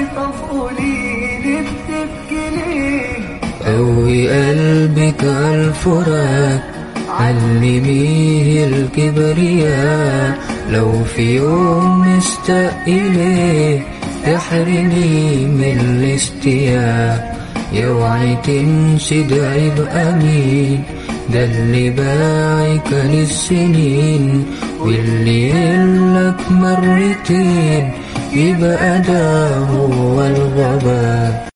طفولي بتبكي ليه قوي قلبك الفراق علميه الكبرياء لو في يوم مشتاق إليه تحرمي من الاشتياق يوعي تنشد عيب أمين ده اللي باعك للسنين واللي يقلك مرتين يبقى ده هو الغباء